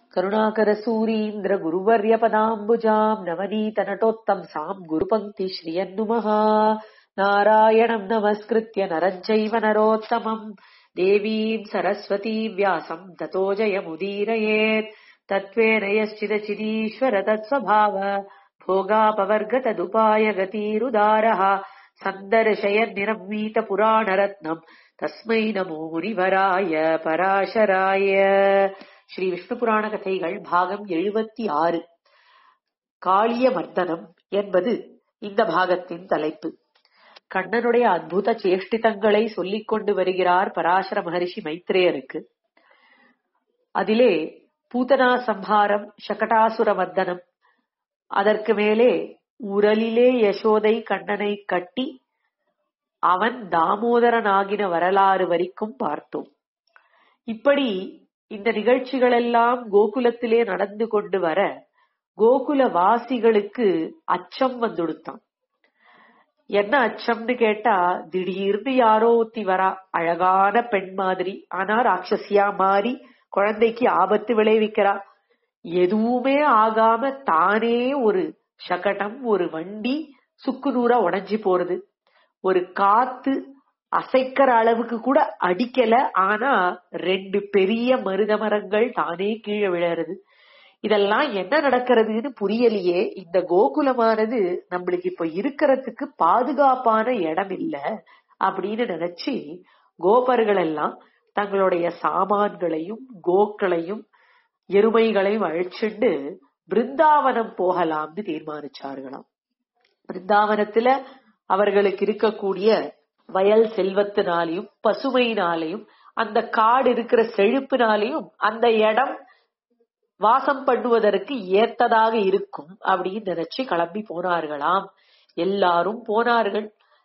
करुणाकरसूरीन्द्र गुरुवर्यपदाम्बुजाम् नवनीतनटोत्तंसाम् गुरुपङ्क्तिश्रियन्नुमः नारायणम् नमस्कृत्य नरम् चैव नरोत्तमम् देवीम् सरस्वतीम् व्यासम् ततो जयमुदीरयेत् तत्त्वेन यश्चिदचिदीश्वर तत्स्वभाव भोगापवर्गतदुपाय गतिरुदारः सन्दर्शयन्निरम्वीतपुराणरत्नम् தஸ்மை நமோ முனிவராய பராசராய ஸ்ரீ விஷ்ணு புராண கதைகள் பாகம் எழுபத்தி ஆறு காளிய மர்தனம் என்பது இந்த பாகத்தின் தலைப்பு கண்ணனுடைய அற்புத சேஷ்டிதங்களை சொல்லிக் கொண்டு வருகிறார் பராசர மகரிஷி மைத்ரேயருக்கு அதிலே பூதனா சம்ஹாரம் சகடாசுர மர்தனம் அதற்கு மேலே உரலிலே யசோதை கண்ணனை கட்டி அவன் தாமோதரனாகின வரலாறு வரைக்கும் பார்த்தோம் இப்படி இந்த நிகழ்ச்சிகளெல்லாம் கோகுலத்திலே நடந்து கொண்டு வர கோகுல வாசிகளுக்கு அச்சம் வந்துடுத்தான் என்ன அச்சம்னு கேட்டா திடீர்னு யாரோ ஒத்தி வரா அழகான பெண் மாதிரி ஆனா ராட்சசியா மாறி குழந்தைக்கு ஆபத்து விளைவிக்கிறா எதுவுமே ஆகாம தானே ஒரு சகடம் ஒரு வண்டி சுக்குநூறா உடஞ்சி போறது ஒரு காத்து அசைக்கிற அளவுக்கு கூட அடிக்கல ஆனா ரெண்டு பெரிய மருத மரங்கள் தானே கீழே விழறது இதெல்லாம் என்ன நடக்கிறதுன்னு புரியலையே இந்த கோகுலமானது நம்மளுக்கு இப்ப இருக்கிறதுக்கு பாதுகாப்பான இடம் இல்ல அப்படின்னு நினைச்சு கோபர்கள் எல்லாம் தங்களுடைய சாமான்களையும் கோக்களையும் எருமைகளையும் அழிச்சுண்டு பிருந்தாவனம் போகலாம்னு தீர்மானிச்சார்களாம் பிருந்தாவனத்துல அவர்களுக்கு இருக்கக்கூடிய வயல் செல்வத்தினாலையும் பசுமையினாலையும் அந்த காடு இருக்கிற செழிப்பினாலையும் அந்த இடம் வாசம் பண்ணுவதற்கு ஏத்ததாக இருக்கும் அப்படின்னு நினைச்சு கிளம்பி போனார்களாம் எல்லாரும் போனார்கள்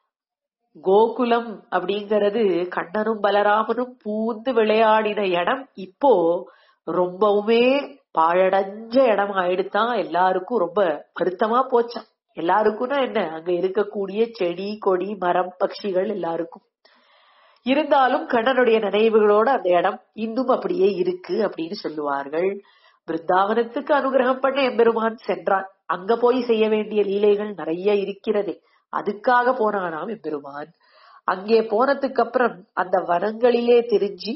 கோகுலம் அப்படிங்கிறது கண்ணனும் பலராமனும் பூந்து விளையாடின இடம் இப்போ ரொம்பவுமே பாழடைஞ்ச இடம் ஆயிடுத்தான் எல்லாருக்கும் ரொம்ப வருத்தமா போச்சான் எல்லாருக்கும்னா என்ன அங்க இருக்கக்கூடிய செடி கொடி மரம் பட்சிகள் எல்லாருக்கும் இருந்தாலும் கண்ணனுடைய நினைவுகளோட அந்த இடம் இன்னும் அப்படியே இருக்கு அப்படின்னு சொல்லுவார்கள் பிருந்தாவனத்துக்கு அனுகிரகம் பண்ண எம்பெருமான் சென்றான் அங்க போய் செய்ய வேண்டிய லீலைகள் நிறைய இருக்கிறதே அதுக்காக போனானாம் எம்பெருமான் அங்கே போனதுக்கு அப்புறம் அந்த வனங்களிலே தெரிஞ்சு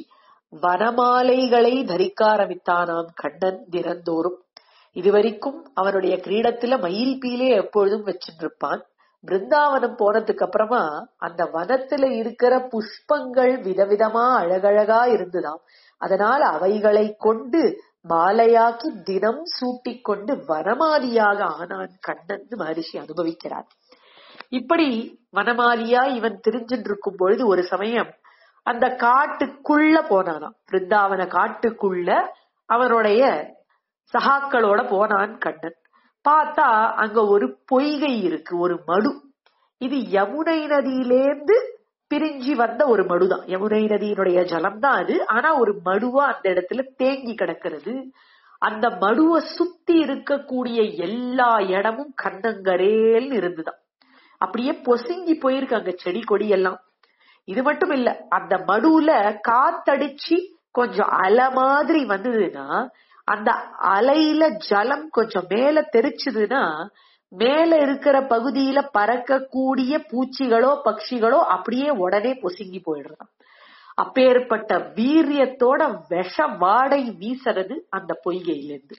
வனமாலைகளை தரிக்க ஆரம்பித்தானாம் கண்ணன் தினந்தோறும் இதுவரைக்கும் அவனுடைய கிரீடத்துல மயில் பீலே எப்பொழுதும் வச்சுருப்பான் பிருந்தாவனம் போனதுக்கு அப்புறமா அந்த வனத்துல இருக்கிற புஷ்பங்கள் விதவிதமா அழகழகா இருந்துதாம் அதனால் அவைகளை கொண்டு மாலையாக்கி தினம் சூட்டிக் கொண்டு வனமாலியாக ஆனான் கண்ணன் மகரிஷி அனுபவிக்கிறார் இப்படி வனமாலியா இவன் தெரிஞ்சுட்டு இருக்கும் பொழுது ஒரு சமயம் அந்த காட்டுக்குள்ள போனானாம் பிருந்தாவன காட்டுக்குள்ள அவனுடைய சகாக்களோட போனான் கண்ணன் பார்த்தா அங்க ஒரு பொய்கை இருக்கு ஒரு மடு இது யமுனை நதியிலேந்து பிரிஞ்சு வந்த ஒரு மடுதான் யமுனை நதியினுடைய ஜலம் தான் அது ஆனா ஒரு மடுவா அந்த இடத்துல தேங்கி கிடக்கிறது அந்த மடுவை சுத்தி இருக்கக்கூடிய எல்லா இடமும் கண்ணங்கரேல்னு இருந்துதான் அப்படியே பொசுங்கி போயிருக்கு அங்க செடி கொடி எல்லாம் இது மட்டும் இல்ல அந்த மடுவுல காத்தடிச்சு கொஞ்சம் அலை மாதிரி வந்ததுன்னா அந்த அலையில ஜலம் கொஞ்சம் மேல தெரிச்சுதுன்னா மேல இருக்கிற பகுதியில பறக்கக்கூடிய பூச்சிகளோ பட்சிகளோ அப்படியே உடனே பொசுங்கி போயிடுறான் அப்பேற்பட்ட வீரியத்தோட விஷ வாடை வீசறது அந்த பொய்கையிலிருந்து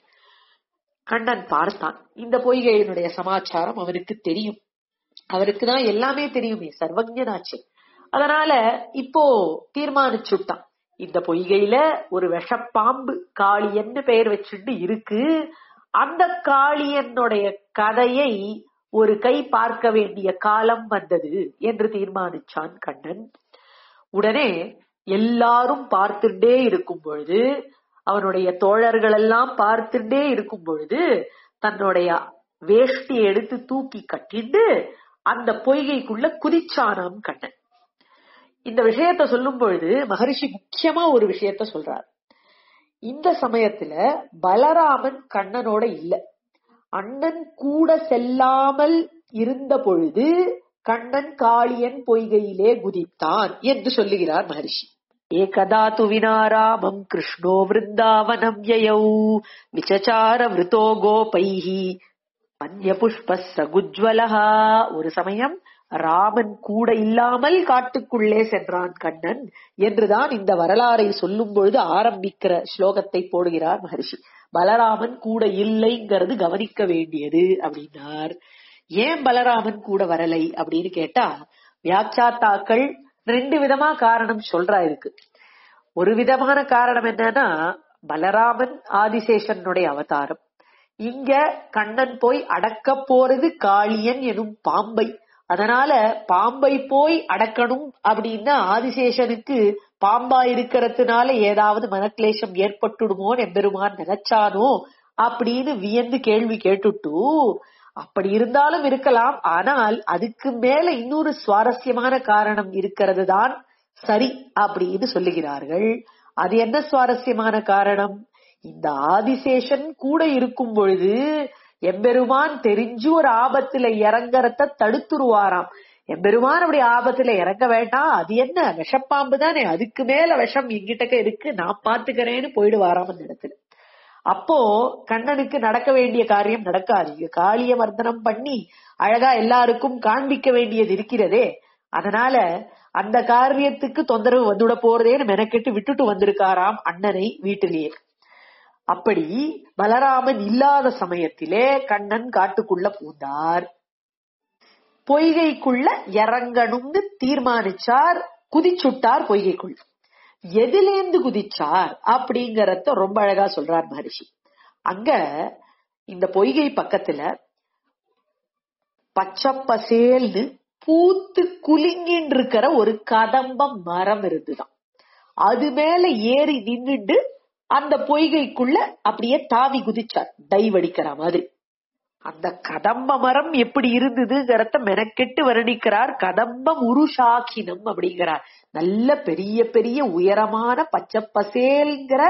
கண்ணன் பார்த்தான் இந்த பொய்கையினுடைய சமாச்சாரம் அவனுக்கு தெரியும் அவருக்கு தான் எல்லாமே தெரியுமே சர்வஜனாச்சு அதனால இப்போ தீர்மானிச்சுட்டான் இந்த பொய்கையில ஒரு விஷப்பாம்பு காளியன்னு பெயர் வச்சுட்டு இருக்கு அந்த காளியனுடைய கதையை ஒரு கை பார்க்க வேண்டிய காலம் வந்தது என்று தீர்மானிச்சான் கண்ணன் உடனே எல்லாரும் பார்த்துட்டே இருக்கும் பொழுது அவனுடைய தோழர்கள் எல்லாம் பார்த்துட்டே இருக்கும் பொழுது தன்னுடைய வேஷ்டியை எடுத்து தூக்கி கட்டிட்டு அந்த பொய்கைக்குள்ள குதிச்சானாம் கண்ணன் இந்த விஷயத்த சொல்லும் பொழுது மகரிஷி முக்கியமா ஒரு விஷயத்த சொல்றார் இந்த சமயத்துல பலராமன் கண்ணனோட இல்ல அண்ணன் கூட செல்லாமல் இருந்த பொழுது கண்ணன் காளியன் பொய்கையிலே குதித்தான் என்று சொல்லுகிறார் மகரிஷி ஏகதா து வினாராமம் கிருஷ்ணோ விருந்தாவனம் யயௌ விசச்சார விருத்தோ கோபைஹி மன்ய புஷ்ப சகுஜ்வலஹா ஒரு சமயம் ராமன் கூட இல்லாமல் காட்டுக்குள்ளே சென்றான் கண்ணன் என்றுதான் இந்த வரலாறை சொல்லும் பொழுது ஆரம்பிக்கிற ஸ்லோகத்தை போடுகிறார் மகர்ஷி பலராமன் கூட இல்லைங்கிறது கவனிக்க வேண்டியது அப்படின்னார் ஏன் பலராமன் கூட வரலை அப்படின்னு கேட்டா வியாக்கியாத்தாக்கள் ரெண்டு விதமா காரணம் சொல்றா இருக்கு ஒரு விதமான காரணம் என்னன்னா பலராமன் ஆதிசேஷனுடைய அவதாரம் இங்க கண்ணன் போய் அடக்க போறது காளியன் எனும் பாம்பை அதனால பாம்பை போய் அடக்கணும் அப்படின்னா ஆதிசேஷனுக்கு பாம்பா இருக்கிறதுனால ஏதாவது மனக்லேசம் ஏற்பட்டுடுமோன்னு எம்பெருமான் நினைச்சானோ அப்படின்னு வியந்து கேள்வி கேட்டுட்டு அப்படி இருந்தாலும் இருக்கலாம் ஆனால் அதுக்கு மேல இன்னொரு சுவாரஸ்யமான காரணம் இருக்கிறது தான் சரி அப்படின்னு சொல்லுகிறார்கள் அது என்ன சுவாரஸ்யமான காரணம் இந்த ஆதிசேஷன் கூட இருக்கும் பொழுது எம்பெருமான் தெரிஞ்சு ஒரு ஆபத்துல இறங்கறத தடுத்துருவாராம் எம்பெருமான் அப்படி ஆபத்துல இறங்க வேண்டாம் அது என்ன விஷப்பாம்பு தானே அதுக்கு மேல விஷம் எங்கிட்டக்க இருக்கு நான் பாத்துக்கிறேன்னு போயிடுவாராம் அந்த இடத்துல அப்போ கண்ணனுக்கு நடக்க வேண்டிய காரியம் நடக்காது இங்க காளிய மர்தனம் பண்ணி அழகா எல்லாருக்கும் காண்பிக்க வேண்டியது இருக்கிறதே அதனால அந்த காரியத்துக்கு தொந்தரவு வந்துட போறதேன்னு மெனக்கெட்டு விட்டுட்டு வந்திருக்காராம் அண்ணனை வீட்டிலேயே அப்படி பலராமன் இல்லாத சமயத்திலே கண்ணன் காட்டுக்குள்ள பூந்தார் பொய்கைக்குள்ள இறங்கணும்னு தீர்மானிச்சார் குதிச்சுட்டார் பொய்கைக்குள்ள எதிலேந்து குதிச்சார் அப்படிங்கறத ரொம்ப அழகா சொல்றார் மகரிஷி அங்க இந்த பொய்கை பக்கத்துல பச்சப்பசேல்னு பூத்து குலுங்கின்னு இருக்கிற ஒரு கதம்ப மரம் இருந்துதான் அது மேல ஏறி நின்னுட்டு அந்த பொய்கைக்குள்ள அப்படியே தாவி குதிச்சார் டைவ் அடிக்கிற மாதிரி அந்த கதம்ப மரம் எப்படி இருந்ததுங்கிறத மெனக்கெட்டு வர்ணிக்கிறார் கதம்பம் உருஷாக்கினம் அப்படிங்கிறார் நல்ல பெரிய பெரிய உயரமான பச்சை பசேல்ங்கிற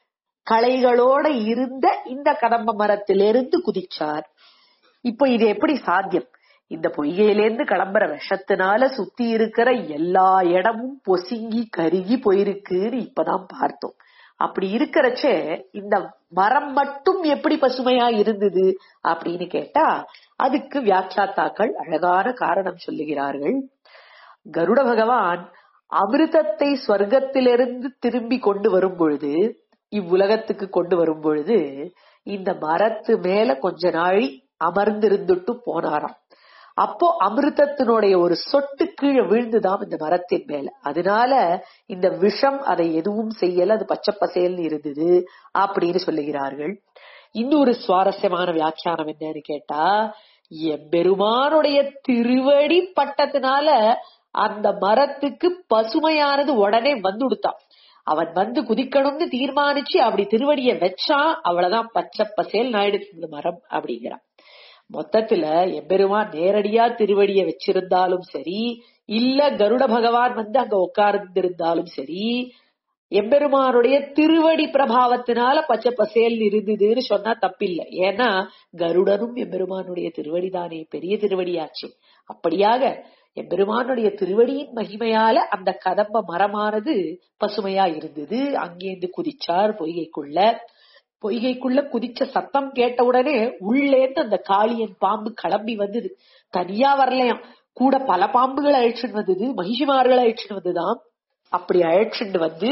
களைகளோட இருந்த இந்த கதம்ப மரத்திலிருந்து குதிச்சார் இப்போ இது எப்படி சாத்தியம் இந்த பொய்கையிலேருந்து கிளம்புற விஷத்தினால சுத்தி இருக்கிற எல்லா இடமும் பொசுங்கி கருகி போயிருக்குன்னு இப்பதான் பார்த்தோம் அப்படி இருக்கிறச்சே இந்த மரம் மட்டும் எப்படி பசுமையா இருந்தது அப்படின்னு கேட்டா அதுக்கு வியாக்கியாத்தாக்கள் அழகான காரணம் சொல்லுகிறார்கள் கருட பகவான் அமிர்தத்தை ஸ்வர்க்கத்திலிருந்து திரும்பி கொண்டு வரும் பொழுது இவ்வுலகத்துக்கு கொண்டு வரும் பொழுது இந்த மரத்து மேல கொஞ்ச நாழி அமர்ந்திருந்துட்டு போனாராம் அப்போ அமிர்தத்தினுடைய ஒரு சொட்டு கீழே விழுந்துதாம் இந்த மரத்தின் மேல அதனால இந்த விஷம் அதை எதுவும் செய்யல அது பச்சை பசேல்னு இருந்தது அப்படின்னு சொல்லுகிறார்கள் இன்னொரு சுவாரஸ்யமான வியாக்கியானம் என்னன்னு கேட்டா எம்பெருமானுடைய திருவடி பட்டத்தினால அந்த மரத்துக்கு பசுமையானது உடனே வந்து கொடுத்தான் அவன் வந்து குதிக்கணும்னு தீர்மானிச்சு அப்படி திருவடிய வச்சான் அவ்வளவுதான் பச்சை பசேல் நாயிடுச்சு இந்த மரம் அப்படிங்கிறான் மொத்தத்துல எம்பெருமான் நேரடியா திருவடிய வச்சிருந்தாலும் சரி இல்ல கருட பகவான் வந்து அங்க உட்கார்ந்திருந்தாலும் சரி எம்பெருமானுடைய திருவடி பிரபாவத்தினால பச்சை பசேல் இருந்ததுன்னு சொன்னா தப்பில்லை ஏன்னா கருடனும் எம்பெருமானுடைய திருவடி தானே பெரிய திருவடியாச்சு அப்படியாக எம்பெருமானுடைய திருவடியின் மகிமையால அந்த கதம்ப மரமானது பசுமையா இருந்தது அங்கேருந்து குதிச்சார் பொய்கைக்குள்ள பொய்கைக்குள்ள குதிச்ச சத்தம் கேட்ட உடனே உள்ளேந்து அந்த காளியன் பாம்பு கிளம்பி வந்தது தனியா வரலையாம் கூட பல பாம்புகள் அழைச்சிட்டு வந்தது மகிஷிமார்கள் அழைச்சிட்டு வந்துதான் அப்படி அழைச்சிட்டு வந்து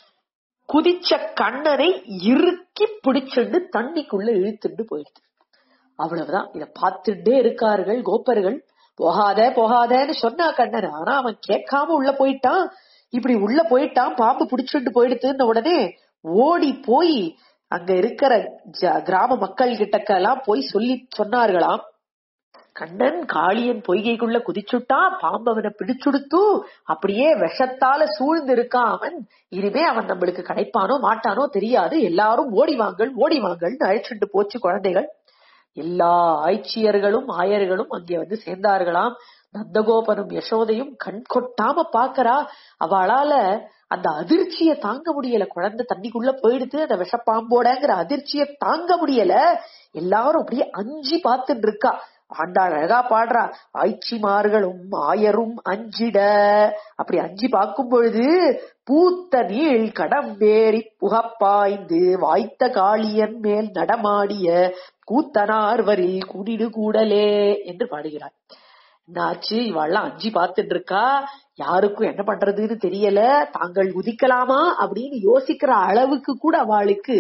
குதிச்ச கண்ணனை இறுக்கி பிடிச்சிட்டு தண்ணிக்குள்ள இழுத்துட்டு போயிடுது அவ்வளவுதான் இத பார்த்துட்டே இருக்கார்கள் கோப்பர்கள் போகாத போகாதன்னு சொன்னா கண்ணன் ஆனா அவன் கேட்காம உள்ள போயிட்டான் இப்படி உள்ள போயிட்டான் பாம்பு பிடிச்சிட்டு போயிடுதுன்னு உடனே ஓடி போய் அங்க இருக்கிற கிராம மக்கள் கிட்டக்கெல்லாம் போய் சொல்லி சொன்னார்களாம் கண்ணன் காளியன் பொய்கைக்குள்ள குதிச்சுட்டான் பாம்பு அவனை பிடிச்சுடுத்து அப்படியே விஷத்தால சூழ்ந்து இருக்கான் அவன் இனிமே அவன் நம்மளுக்கு கிடைப்பானோ மாட்டானோ தெரியாது எல்லாரும் ஓடி வாங்கள் ஓடி வாங்கள்னு அழைச்சிட்டு போச்சு குழந்தைகள் எல்லா ஆய்ச்சியர்களும் ஆயர்களும் அங்கே வந்து சேர்ந்தார்களாம் நந்தகோபனும் யசோதையும் கண் கொட்டாம பாக்கறா அவளால அந்த அதிர்ச்சிய தாங்க முடியல குழந்தை தண்ணிக்குள்ள போயிடுது அந்த விஷப்பாம்போடங்கிற அதிர்ச்சிய தாங்க முடியல எல்லாரும் அப்படியே அஞ்சு பார்த்துட்டு இருக்கா ஆண்டாள் அழகா பாடுறா ஆய்ச்சிமார்களும் ஆயரும் அஞ்சிட அப்படி அஞ்சி பார்க்கும் பொழுது பூத்த நீள் கடம்பேறி புகப்பாய்ந்து வாய்த்த காளியன் மேல் நடமாடிய கூத்தனார்வரில் குடிடு கூடலே என்று பாடுகிறார் என்னாச்சு இவாள்லாம் அஞ்சி பார்த்துட்டு இருக்கா யாருக்கும் என்ன பண்றதுன்னு தெரியல தாங்கள் குதிக்கலாமா அப்படின்னு யோசிக்கிற அளவுக்கு கூட அவளுக்கு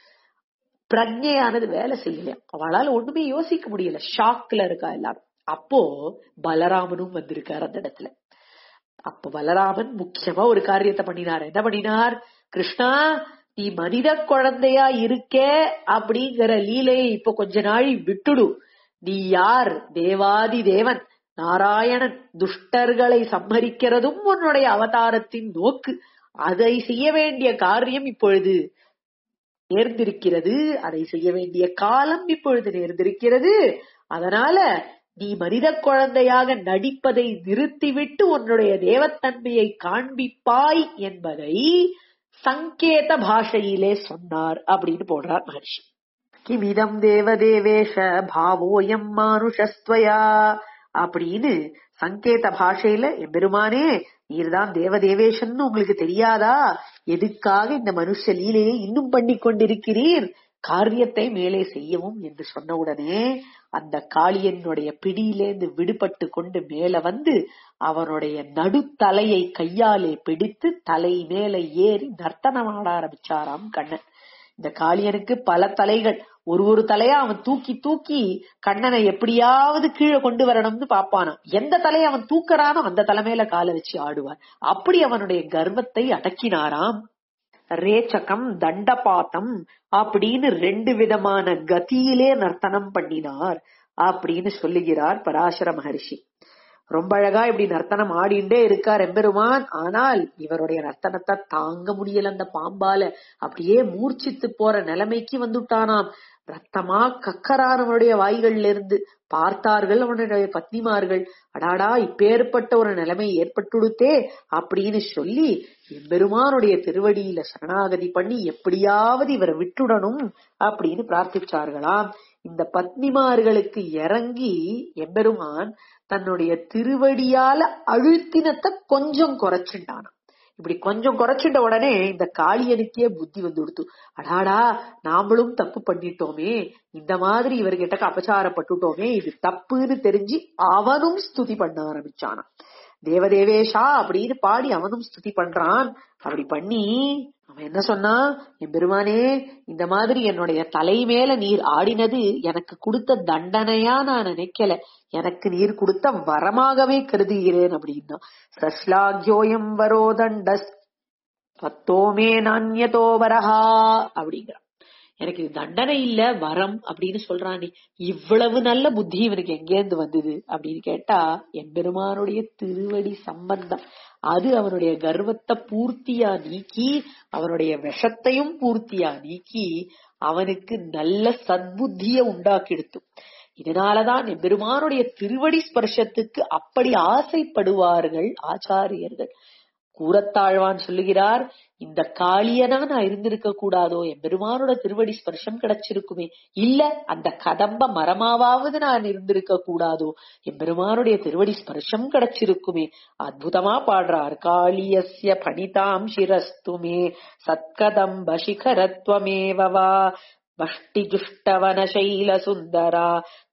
பிரஜையானது வேலை செய்யல அவளால ஒண்ணுமே யோசிக்க முடியல ஷாக்ல இருக்கா எல்லாரும் அப்போ பலராமனும் வந்திருக்காரு அந்த இடத்துல அப்ப பலராமன் முக்கியமா ஒரு காரியத்தை பண்ணினார் என்ன பண்ணினார் கிருஷ்ணா நீ மனித குழந்தையா இருக்கே அப்படிங்கிற லீலையை இப்ப கொஞ்ச நாள் விட்டுடு நீ யார் தேவாதி தேவன் நாராயணன் துஷ்டர்களை சம்மரிக்கிறதும் உன்னுடைய அவதாரத்தின் நோக்கு அதை செய்ய வேண்டிய காரியம் இப்பொழுது நேர்ந்திருக்கிறது அதை செய்ய வேண்டிய காலம் இப்பொழுது நேர்ந்திருக்கிறது அதனால நீ மனித குழந்தையாக நடிப்பதை நிறுத்திவிட்டு உன்னுடைய தேவத்தன்மையை காண்பிப்பாய் என்பதை சங்கேத பாஷையிலே சொன்னார் அப்படின்னு போடுறார் மகர்ஷி கிமிதம் தேவதேவேஷ பாவோயம் மானுஷஸ்துவயா அப்படின்னு சங்கேத பாஷையில எம்பெருமானே நீர்தான் தேவதேவேஷன் உங்களுக்கு தெரியாதா எதுக்காக இந்த மனுஷ லீலையை இன்னும் பண்ணி கொண்டிருக்கிறீர் காரியத்தை மேலே செய்யவும் என்று சொன்ன உடனே அந்த காளியனுடைய பிடியிலேந்து விடுபட்டு கொண்டு மேல வந்து அவனுடைய நடுத்தலையை கையாலே பிடித்து தலை மேல ஏறி நர்த்தனம் ஆட ஆரம்பிச்சாராம் கண்ணன் இந்த காளியனுக்கு பல தலைகள் ஒரு ஒரு தலையா அவன் தூக்கி தூக்கி கண்ணனை எப்படியாவது கீழே கொண்டு வரணும்னு பாப்பானாம் எந்த தலையை அவன் தூக்கறானோ அந்த தலைமையில காலை வச்சு ஆடுவார் அப்படி அவனுடைய கர்வத்தை அடக்கினாராம் ரேச்சகம் தண்டபாத்தம் அப்படின்னு ரெண்டு விதமான கதியிலே நர்த்தனம் பண்ணினார் அப்படின்னு சொல்லுகிறார் பராசர மகரிஷி ரொம்ப அழகா இப்படி நர்த்தனம் ஆடிண்டே இருக்கார் எம்பெருமான் ஆனால் இவருடைய நர்த்தனத்தை தாங்க முடியல அந்த பாம்பால அப்படியே மூர்ச்சித்து போற நிலைமைக்கு வந்துட்டானாம் ரத்தமா கக்கரானவனுடைய வாய்கள்ல இருந்து பார்த்தார்கள் அவனுடைய பத்னிமார்கள் அடாடா இப்பேற்பட்ட ஒரு நிலைமை ஏற்பட்டுடுத்தே அப்படின்னு சொல்லி எம்பெருமானுடைய திருவடியில சரணாகதி பண்ணி எப்படியாவது இவரை விட்டுடணும் அப்படின்னு பிரார்த்திச்சார்களாம் இந்த பத்னிமார்களுக்கு இறங்கி எம்பெருமான் தன்னுடைய திருவடியால அழுத்தினத்தை கொஞ்சம் குறைச்சுட்டானாம் இப்படி கொஞ்சம் குறைச்சிட்ட உடனே இந்த காளியனுக்கே புத்தி வந்து கொடுத்து அடாடா நாமளும் தப்பு பண்ணிட்டோமே இந்த மாதிரி இவர்கிட்ட அபச்சாரப்பட்டுட்டோமே இது தப்புன்னு தெரிஞ்சு அவனும் ஸ்துதி பண்ண ஆரம்பிச்சானாம் தேவதேவேஷா அப்படின்னு பாடி அவனும் ஸ்துதி பண்றான் அப்படி பண்ணி அவன் என்ன சொன்னா என் பெருமானே இந்த மாதிரி என்னுடைய தலை மேல நீர் ஆடினது எனக்கு கொடுத்த தண்டனையா நான் நினைக்கல எனக்கு நீர் கொடுத்த வரமாகவே கருதுகிறேன் அப்படின்னா சஸ்லாக்யோயம் வரோ தண்டஸ் பத்தோமே நான்யதோ வரஹா அப்படிங்கிறான் எனக்கு இது தண்டனை இல்ல வரம் அப்படின்னு சொல்றானே இவ்வளவு நல்ல புத்தி இவனுக்கு எங்கேருந்து வந்தது அப்படின்னு கேட்டா எம்பெருமானுடைய திருவடி சம்பந்தம் அது அவனுடைய கர்வத்தை பூர்த்தியா நீக்கி அவனுடைய விஷத்தையும் பூர்த்தியா நீக்கி அவனுக்கு நல்ல சத்புத்திய உண்டாக்கிடுத்து இதனாலதான் எம்பெருமானுடைய திருவடி ஸ்பர்ஷத்துக்கு அப்படி ஆசைப்படுவார்கள் ஆச்சாரியர்கள் கூறத்தாழ்வான் சொல்லுகிறார் இந்த காளியனா நான் இருந்திருக்க கூடாதோ என் பெருமானோட திருவடி ஸ்பர்ஷம் கிடைச்சிருக்குமே இல்ல அந்த கதம்ப மரமாவது நான் இருந்திருக்க கூடாதோ என் பெருமானுடைய திருவடி ஸ்பர்ஷம் கிடைச்சிருக்குமே அற்புதமா பாடுறார் காளியஸ்ய பணிதாம் சிரஸ்துமே சத்கதம்ப சிகரத்வமேவவா வஷ்டிஜுஷ்டவனசைல சுந்தரா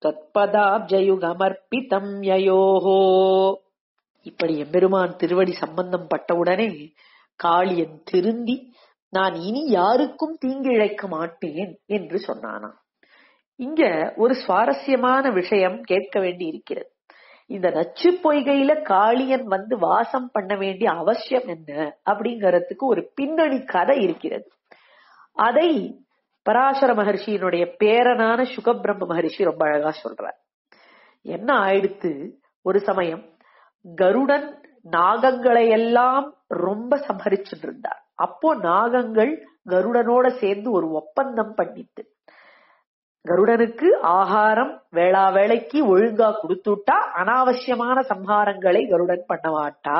தத்பதாப்ஜயுகமர்ப்பிதம் யயோஹோ இப்படி எம்பெருமான் திருவடி சம்பந்தம் பட்டவுடனே காளியன் திருந்தி நான் இனி யாருக்கும் தீங்கிழைக்க மாட்டேன் என்று சொன்னானாம் இங்க ஒரு சுவாரஸ்யமான விஷயம் கேட்க வேண்டி இருக்கிறது இந்த நச்சு பொய்கையில காளியன் வந்து வாசம் பண்ண வேண்டிய அவசியம் என்ன அப்படிங்கறதுக்கு ஒரு பின்னணி கதை இருக்கிறது அதை பராசர மகர்ஷியினுடைய பேரனான சுகபிரம்ம மகர்ஷி ரொம்ப அழகா சொல்றார் என்ன ஆயிடுத்து ஒரு சமயம் கருடன் நாகங்களை எல்லாம் ரொம்ப சம்ஹரிச்சுட்டு இருந்தார் அப்போ நாகங்கள் கருடனோட சேர்ந்து ஒரு ஒப்பந்தம் பண்ணிட்டு கருடனுக்கு ஆகாரம் வேளா வேளைக்கு ஒழுங்கா கொடுத்துட்டா அனாவசியமான சம்ஹாரங்களை கருடன் பண்ண மாட்டார்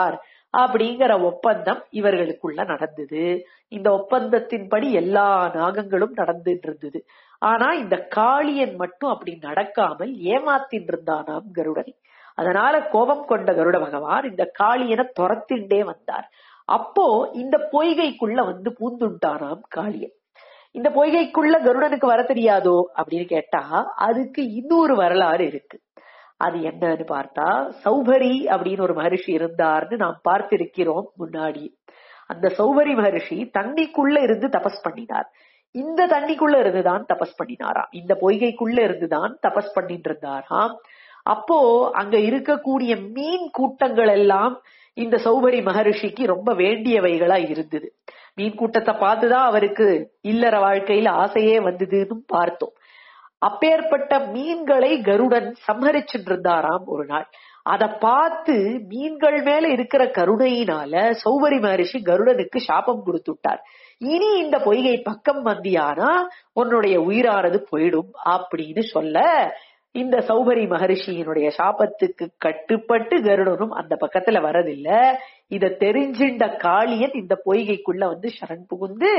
அப்படிங்கிற ஒப்பந்தம் இவர்களுக்குள்ள நடந்தது இந்த ஒப்பந்தத்தின்படி எல்லா நாகங்களும் நடந்துட்டு இருந்தது ஆனா இந்த காளியன் மட்டும் அப்படி நடக்காமல் ஏமாத்தின் இருந்தானாம் கருடனை அதனால கோபம் கொண்ட கருட பகவான் இந்த காளியனை துரத்திண்டே வந்தார் அப்போ இந்த பொய்கைக்குள்ள வந்து பூந்துட்டானாம் காளியன் இந்த பொய்கைக்குள்ள கருடனுக்கு வர தெரியாதோ அப்படின்னு கேட்டா அதுக்கு இன்னொரு வரலாறு இருக்கு அது என்னன்னு பார்த்தா சௌபரி அப்படின்னு ஒரு மகரிஷி இருந்தார்னு நாம் பார்த்திருக்கிறோம் முன்னாடி அந்த சௌபரி மகரிஷி தண்ணிக்குள்ள இருந்து தபஸ் பண்ணினார் இந்த தண்ணிக்குள்ள இருந்துதான் தபஸ் பண்ணினாராம் இந்த பொய்கைக்குள்ள இருந்துதான் தபஸ் பண்ணிட்டு இருந்தாராம் அப்போ அங்க இருக்கக்கூடிய மீன் கூட்டங்கள் எல்லாம் இந்த சௌபரி மகரிஷிக்கு ரொம்ப வேண்டியவைகளா இருந்தது மீன் கூட்டத்தை பார்த்துதான் அவருக்கு இல்லற வாழ்க்கையில ஆசையே வந்ததுன்னு பார்த்தோம் அப்பேற்பட்ட மீன்களை கருடன் சம்ஹரிச்சுட்டு இருந்தாராம் ஒரு நாள் அத பார்த்து மீன்கள் மேல இருக்கிற கருணையினால சௌபரி மகரிஷி கருடனுக்கு சாபம் கொடுத்துட்டார் இனி இந்த பொய்கை பக்கம் வந்தியானா உன்னுடைய உயிரானது போயிடும் அப்படின்னு சொல்ல இந்த சௌபரி மகரிஷியினுடைய சாபத்துக்கு கட்டுப்பட்டு கருடனும் அந்த பக்கத்துல வரதில்ல இத தெரிஞ்சின்ற காளியன் இந்த பொய்கைக்குள்ள வந்து சரண் புகுந்து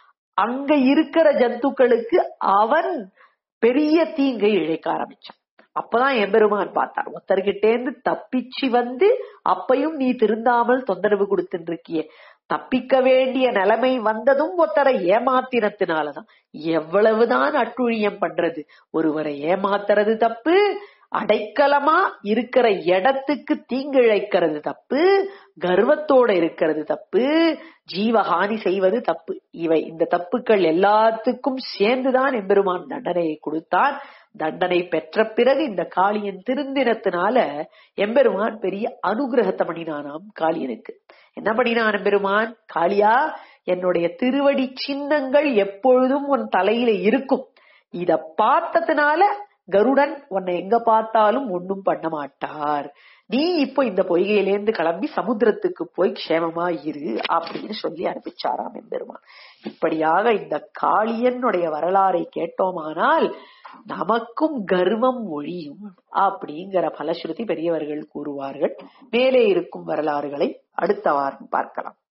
அங்க இருக்கிற ஜந்துக்களுக்கு அவன் பெரிய தீங்கை இழைக்க ஆரம்பிச்சான் அப்பதான் எம்பெருமான் பார்த்தார் ஒருத்தர்கிட்டேந்து தப்பிச்சு வந்து அப்பையும் நீ திருந்தாமல் தொந்தரவு கொடுத்துட்டு இருக்கியே தப்பிக்க வேண்டிய நிலைமை வந்ததும் ஒருத்தரை ஏமாத்தினத்தினாலதான் எவ்வளவுதான் அட்டுழியம் பண்றது ஒருவரை ஏமாத்துறது தப்பு அடைக்கலமா இருக்கிற இடத்துக்கு தீங்கிழைக்கிறது தப்பு கர்வத்தோட இருக்கிறது தப்பு ஜீவஹானி செய்வது தப்பு இவை இந்த தப்புக்கள் எல்லாத்துக்கும் சேர்ந்துதான் எம்பெருமான் தண்டனையை கொடுத்தான் தண்டனை பெற்ற பிறகு இந்த காளியன் திருந்தினத்தினால எம்பெருமான் பெரிய அனுகிரகத்தை பண்ணினானாம் காளியனுக்கு என்ன பண்ணினான் எம்பெருமான் காளியா என்னுடைய திருவடி சின்னங்கள் எப்பொழுதும் உன் தலையில இருக்கும் இத பார்த்ததுனால கருடன் உன்னை எங்க பார்த்தாலும் ஒண்ணும் பண்ண மாட்டார் நீ இப்போ இந்த பொய்கையிலேருந்து கிளம்பி சமுத்திரத்துக்கு போய் க்ஷேமமா இரு அப்படின்னு சொல்லி அனுப்பிச்சாராம் எம்பெருமான் இப்படியாக இந்த காளியனுடைய வரலாறை கேட்டோமானால் நமக்கும் கர்வம் ஒழியும் அப்படிங்கிற பலஸ்ருதி பெரியவர்கள் கூறுவார்கள் மேலே இருக்கும் வரலாறுகளை அடுத்த வாரம் பார்க்கலாம்